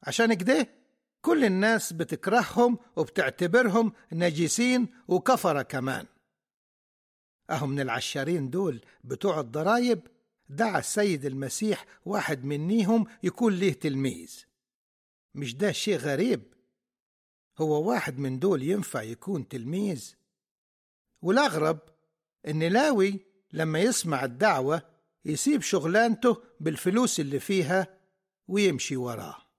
عشان كده كل الناس بتكرههم وبتعتبرهم نجسين وكفرة كمان أهم من العشارين دول بتوع الضرايب دعا السيد المسيح واحد منيهم يكون ليه تلميذ مش ده شيء غريب هو واحد من دول ينفع يكون تلميذ والأغرب إن لاوي لما يسمع الدعوة يسيب شغلانته بالفلوس اللي فيها ويمشي وراه